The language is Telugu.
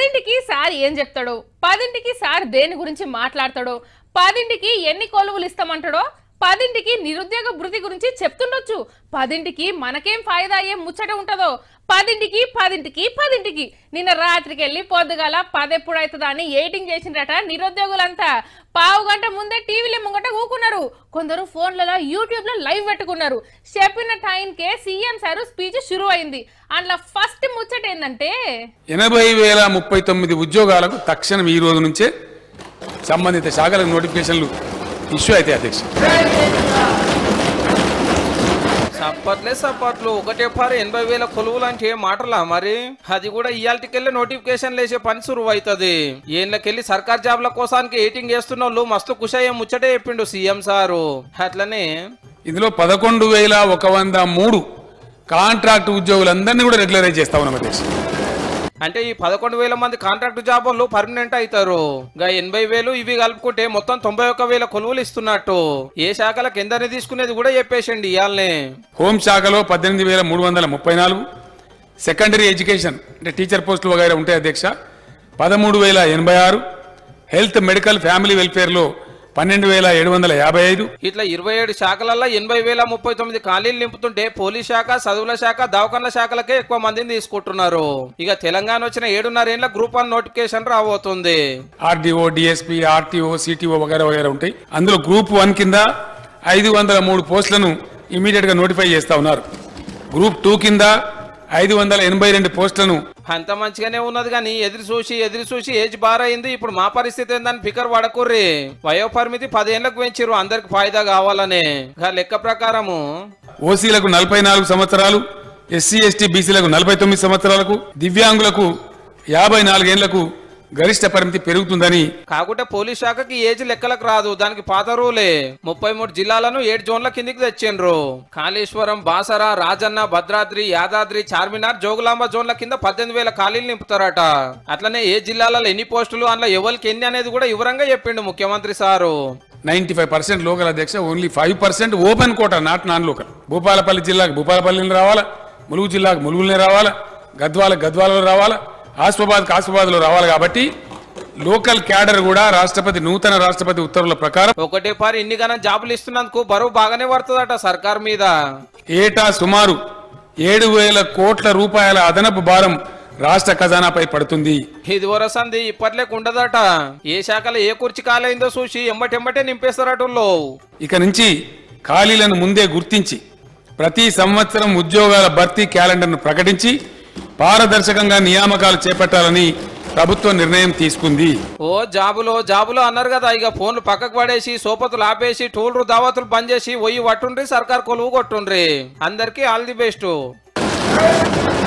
పదింటికి సార్ ఏం చెప్తాడో పదింటికి సార్ దేని గురించి మాట్లాడతాడో పదింటికి ఎన్ని కొలువులు ఇస్తామంటాడో పదింటికి నిరుద్యోగ భృతి గురించి చెప్తుండొచ్చు పదింటికి మనకేం ఫాయిదా ఏం ముచ్చట ఉంటుందో పదింటికి పదింటికి పదింటికి నిన్న రాత్రికి వెళ్ళి పొద్దుగాల పదెప్పుడు అవుతుందా అని ఎయిటింగ్ చేసిండ్రట నిరుద్యోగులంతా పావు గంట ముందే టీవీలో ముంగట కూకున్నారు కొందరు ఫోన్లలో యూట్యూబ్ లో లైవ్ పెట్టుకున్నారు చెప్పిన టైంకే సీఎం సార్ స్పీచ్ షురు అయింది అందులో ఫస్ట్ ముచ్చట ఏంటంటే ఎనభై వేల ముప్పై తొమ్మిది ఉద్యోగాలకు తక్షణం ఈ రోజు నుంచే సంబంధిత శాఖలకు నోటిఫికేషన్లు ఇష్యూ అయితే అధ్యక్ష సప్పట్లే సప్పట్లు ఒకటే పారు ఎనభై వేల కొలువులు అంటే మాటలా మరి అది కూడా ఇయాల్టికెళ్ళి నోటిఫికేషన్ లేసే పని సురువు అవుతుంది ఏళ్ళకెళ్ళి సర్కార్ జాబ్ల కోసానికి ఎయిటింగ్ చేస్తున్న వాళ్ళు మస్తు కుషాయం ముచ్చటే చెప్పిండు సీఎం సారు అట్లనే ఇందులో పదకొండు వేల ఒక వంద మూడు కాంట్రాక్ట్ ఉద్యోగులందరినీ కూడా రెగ్యులరైజ్ చేస్తా ఉన్నాం అధ్యక్ష అంటే ఈ పదకొండు వేల మంది కాంట్రాక్ట్ జాబ్ వాళ్ళు పర్మనెంట్ అవుతారు గా ఎనభై వేలు ఇవి కలుపుకుంటే మొత్తం తొంభై ఒక్క వేల కొలువులు ఇస్తున్నట్టు ఏ శాఖలకు ఎందరిని తీసుకునేది కూడా చెప్పేసండి ఇయాలనే హోం శాఖలో పద్దెనిమిది వేల మూడు వందల ముప్పై నాలుగు సెకండరీ ఎడ్యుకేషన్ అంటే టీచర్ పోస్టులు వగైరా ఉంటాయి అధ్యక్ష పదమూడు వేల ఎనభై ఆరు హెల్త్ మెడికల్ ఫ్యామిలీ వెల్ఫేర్లో పన్నెండు వేల ఏడు వందల యాభై ఐదు ఇట్లా ఇరవై ఏడు శాఖలలో ఎనభై వేల ముప్పై తొమ్మిది ఖాళీలు నింపుతుంటే పోలీస్ శాఖ చదువుల శాఖ దవాఖాన్ల శాఖలకే ఎక్కువ మందిని తీసుకుంటున్నారు ఇక తెలంగాణ వచ్చిన ఏడున్నరేళ్ల గ్రూప్ వన్ నోటిఫికేషన్ రాబోతుంది ఆర్డీఓ డిఎస్పీ ఆర్టీఓ సిటీఓ వగైరా వగైరా ఉంటాయి అందులో గ్రూప్ వన్ కింద ఐదు వందల మూడు పోస్టులను ఇమీడియట్ గా నోటిఫై చేస్తా ఉన్నారు గ్రూప్ టూ కింద ఐదు వందల ఎనభై రెండు పోస్టులను అంత మంచిగానే ఉన్నది కానీ ఎదురు చూసి ఎదురు చూసి ఏజ్ బార్ అయింది ఇప్పుడు మా పరిస్థితి ఏందని ఫికర్ పడకుర్రి వయో పరిమితి పదేళ్లకు పెంచిర్రు అందరికి ఫాయిదా కావాలని గా లెక్క ప్రకారము ఓసీలకు నలభై నాలుగు సంవత్సరాలు ఎస్సీ ఎస్టీ బీసీలకు నలభై తొమ్మిది సంవత్సరాలకు దివ్యాంగులకు యాభై నాలుగేళ్లకు గరిష్ట పరిమితి పెరుగుతుందని కాకుంటే పోలీస్ శాఖకి ఏజ్ లెక్కలకు రాదు దానికి పాత రూలే ముప్పై మూడు జిల్లాలను ఏడు జోన్ల కిందికి తెచ్చిండ్రు కాళేశ్వరం బాసర రాజన్న భద్రాద్రి యాదాద్రి చార్మినార్ జోగులాంబ జోన్ల కింద పద్దెనిమిది వేల ఖాళీలు నింపుతారట అట్లనే ఏ జిల్లాలలో ఎన్ని పోస్టులు అందులో ఎవరికి ఎన్ని అనేది కూడా వివరంగా చెప్పిండు ముఖ్యమంత్రి sir ninety five percent local అధ్యక్ష ఓన్లీ ఫైవ్ పర్సెంట్ ఓపెన్ కోట నాట్ నాన్ లోకల్ భూపాలపల్లి జిల్లాకు భూపాలపల్లిని రావాలా ములుగు జిల్లాకు ములుగులనే రావాలా గద్వాల గద్వాలలో రావాలా ఆసిఫాబాద్కి ఆసిఫాబాద్లో రావాలి కాబట్టి లోకల్ క్యాడర్ కూడా రాష్ట్రపతి నూతన రాష్ట్రపతి ఉత్తర్వుల ప్రకారం ఒకటే పారి ఇన్ని గణం జాబులు ఇస్తున్నందుకు బరువు బాగానే పడుతుందట సర్కార్ మీద ఏటా సుమారు ఏడు వేల కోట్ల రూపాయల అదనపు భారం రాష్ట్ర ఖజానాపై పడుతుంది ఇది వరసంది ఇప్పట్లేక ఉండదట ఏ శాఖలో ఏ కుర్చీ కాలైందో చూసి ఎంబటెంబటే నింపేస్తారటల్లో ఇక నుంచి ఖాళీలను ముందే గుర్తించి ప్రతి సంవత్సరం ఉద్యోగాల భర్తీ క్యాలెండర్ను ప్రకటించి పారదర్శకంగా నియామకాలు చేపట్టాలని ప్రభుత్వం నిర్ణయం తీసుకుంది ఓ జాబులో జాబులో అన్నారు కదా ఇక ఫోన్లు పక్కకు పడేసి సోపతులు ఆపేసి టూల్లు దావతులు బంద్ చేసి ఒయ్యి పట్టుండ్రి సర్కార్ కొలువు కొట్టుండ్రి అందరికీ ఆల్ ది బెస్ట్